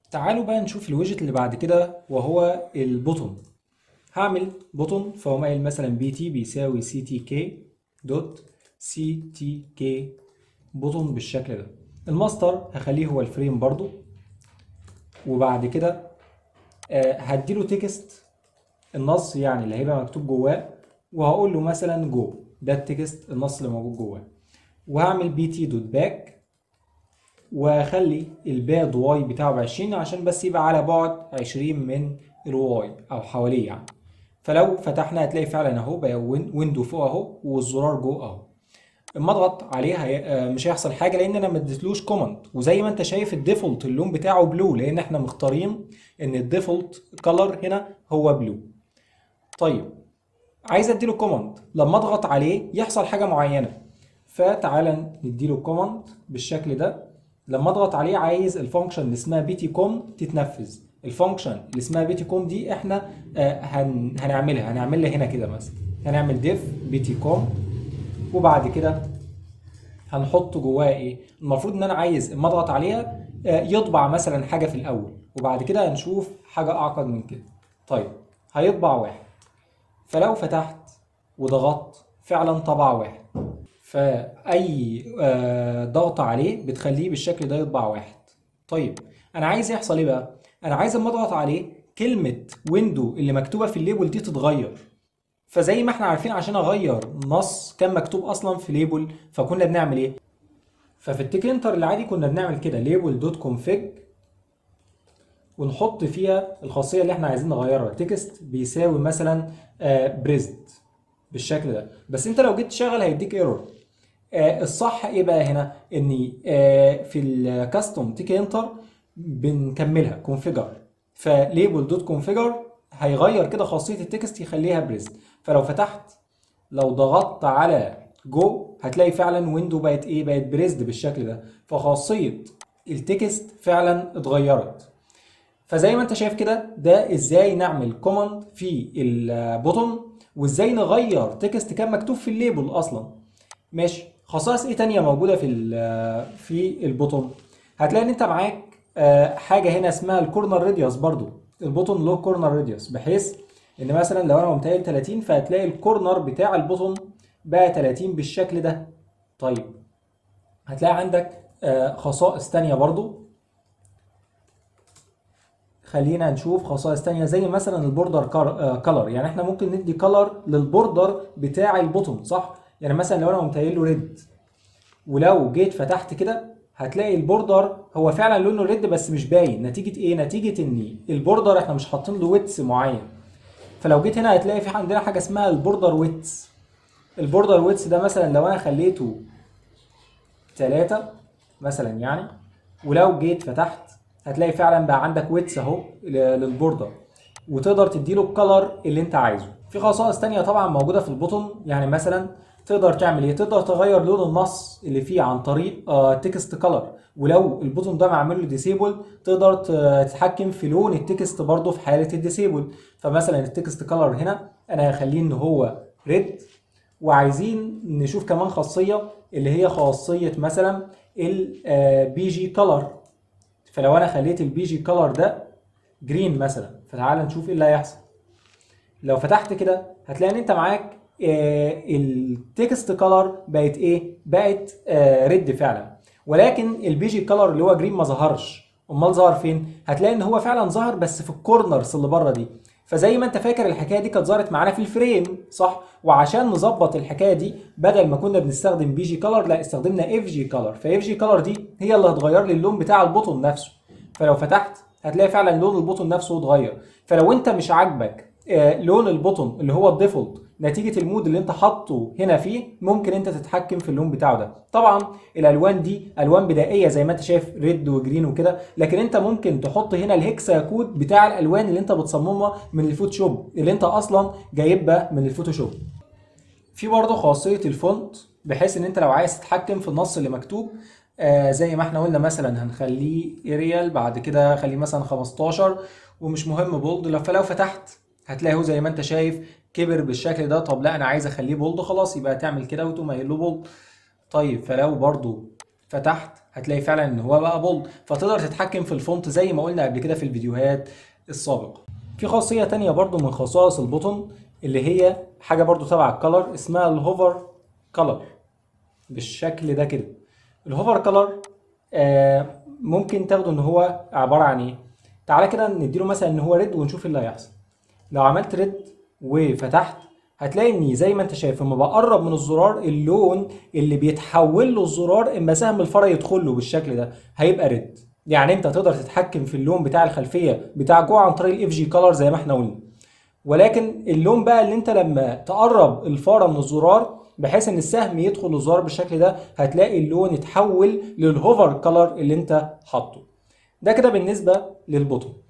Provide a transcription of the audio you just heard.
تعالوا بقى نشوف الويجت اللي بعد كده وهو البوتون هعمل بوتون فهو قايل مثلا بي تي بيساوي سي تي كي دوت سي تي كي بوتون بالشكل ده الماستر هخليه هو الفريم برضو وبعد كده آه، هديله تكست النص يعني اللي هيبقى مكتوب جواه وهقول له مثلا جو ده التكست النص اللي موجود جواه وهعمل بي تي دوت باك واخلي الباد واي بتاعه ب 20 عشان بس يبقى على بعد 20 من الواي او حواليه يعني فلو فتحنا هتلاقي فعلا اهو بقى وين- ويندو فوق اهو والزرار جو اهو اما اضغط عليه هي... آه، مش هيحصل حاجه لان انا ما اديتلوش كوماند وزي ما انت شايف الديفولت اللون بتاعه بلو لان احنا مختارين ان الديفولت كلر هنا هو بلو طيب عايز اديله كوماند لما اضغط عليه يحصل حاجه معينه فتعالى نديله كوماند بالشكل ده لما اضغط عليه عايز الفانكشن اللي اسمها بي تي كوم تتنفذ الفانكشن اللي اسمها بي تي كوم دي احنا آه، هن... هنعملها هنعملها هنا كده مثلا هنعمل ديف بي تي كوم وبعد كده هنحط جواها ايه المفروض ان انا عايز اما اضغط عليها آه، يطبع مثلا حاجه في الاول وبعد كده هنشوف حاجه اعقد من كده طيب هيطبع واحد فلو فتحت وضغطت فعلا طبع واحد فاي آه، ضغط عليه بتخليه بالشكل ده يطبع واحد طيب انا عايز يحصل ايه بقى انا عايز اما اضغط عليه كلمه ويندو اللي مكتوبه في الليبل دي تتغير فزي ما احنا عارفين عشان اغير نص كان مكتوب اصلا في ليبل فكنا بنعمل ايه ففي التيك انتر العادي كنا بنعمل كده ليبل دوت كونفيج ونحط فيها الخاصيه اللي احنا عايزين نغيرها تكست بيساوي مثلا بريزد بالشكل ده بس انت لو جيت تشغل هيديك ايرور آه الصح ايه بقى هنا ان آه في الكاستوم تيك انتر بنكملها كونفيجر فليبل دوت كونفيجر هيغير كده خاصيه التكست يخليها بريزد فلو فتحت لو ضغطت على جو هتلاقي فعلا ويندو بقت ايه بقت بريزد بالشكل ده فخاصيه التكست فعلا اتغيرت فزي ما انت شايف كده ده ازاي نعمل كوماند في البوتون وازاي نغير تكست كان مكتوب في الليبل اصلا ماشي خصائص ايه تانية موجودة في ال- في البوتون هتلاقي ان انت معاك آه، حاجة هنا اسمها الكورنر راديوس برضو البوتون له كورنر راديوس بحيث ان مثلا لو انا قمت قايل 30 فهتلاقي الكورنر بتاع البوتون بقى 30 بالشكل ده طيب هتلاقي عندك آه، خصائص تانية برضو خلينا نشوف خصائص تانية زي مثلا البوردر كلر يعني احنا ممكن ندي كلر للبوردر بتاع البوتون صح يعني مثلا لو انا قمت قايل له ريد ولو جيت فتحت كده هتلاقي البوردر هو فعلا لونه ريد بس مش باين نتيجة ايه نتيجة ان البوردر احنا مش حاطين له ويتس معين فلو جيت هنا هتلاقي في عندنا حاجة اسمها البوردر ويتس البوردر ويتس ده مثلا لو انا خليته ثلاثة مثلا يعني ولو جيت فتحت هتلاقي فعلا بقى عندك ويتس اهو ل- للبوردر وتقدر تديله الكلر اللي انت عايزه في خصائص تانية طبعا موجودة في البوتون يعني مثلا تقدر تعمل ايه تقدر تغير لون النص اللي فيه عن طريق تكست كلر ولو البوتون ده معمول له ديسيبل تقدر ت- تتحكم في لون التكست برضه في حالة الديسيبل فمثلا التكست كلر هنا انا هخليه ان هو ريد وعايزين نشوف كمان خاصية اللي هي خاصية مثلا البي جي كلر فلو انا خليت البي جي كلر ده جرين مثلا فتعال نشوف ايه اللي هيحصل لو فتحت كده هتلاقي ان انت معاك آه التكست كلر بقت ايه بقت آه ريد فعلا ولكن البي جي كلر اللي هو جرين ما ظهرش امال ظهر فين هتلاقي ان هو فعلا ظهر بس في الكورنرز اللي بره دي فزي ما انت فاكر الحكايه دي كانت ظهرت معانا في الفريم صح وعشان نظبط الحكايه دي بدل ما كنا بنستخدم بي جي كلر لا استخدمنا اف جي كلر فاف جي كلر دي هي اللي هتغير لي اللون بتاع البوتون نفسه فلو فتحت هتلاقي فعلا لون البوتون نفسه اتغير فلو انت مش عاجبك آه، لون البوتون اللي هو الديفولت نتيجة المود اللي انت حاطه هنا فيه ممكن انت تتحكم في اللون بتاعه ده طبعا الالوان دي الوان بدائية زي ما انت شايف ريد وجرين وكده لكن انت ممكن تحط هنا الهكسا كود بتاع الالوان اللي انت بتصممها من الفوتوشوب اللي انت اصلا جايبها من الفوتوشوب في برضه خاصية الفونت بحيث ان انت لو عايز تتحكم في النص اللي مكتوب آه زي ما احنا قلنا مثلا هنخليه اريال بعد كده خليه مثلا 15 ومش مهم بولد فلو فتحت هتلاقيه زي ما انت شايف كبر بالشكل ده طب لا انا عايز اخليه بولد خلاص يبقى تعمل كده وتقوم قايل له بولد طيب فلو برضو فتحت هتلاقي فعلا ان هو بقى بولد فتقدر تتحكم في الفونت زي ما قلنا قبل كده في الفيديوهات السابقه في خاصيه تانية برضو من خصائص البوتون اللي هي حاجه برضو تبع الكالر اسمها الهوفر كالر بالشكل ده كده الهوفر كالر آه ممكن تاخده ان هو عباره عن ايه تعالى كده نديله مثلا ان هو ريد ونشوف ايه اللي هيحصل لو عملت ريد وفتحت هتلاقي اني زي ما انت شايف لما بقرب من الزرار اللون اللي بيتحول له الزرار اما سهم الفرع يدخل له بالشكل ده هيبقى ريد يعني انت تقدر تتحكم في اللون بتاع الخلفيه بتاع جوه عن طريق الاف جي كلر زي ما احنا قلنا ولكن اللون بقى اللي انت لما تقرب الفاره من الزرار بحيث ان السهم يدخل الزرار بالشكل ده هتلاقي اللون اتحول للهوفر كلر اللي انت حاطه ده كده بالنسبه للبوتون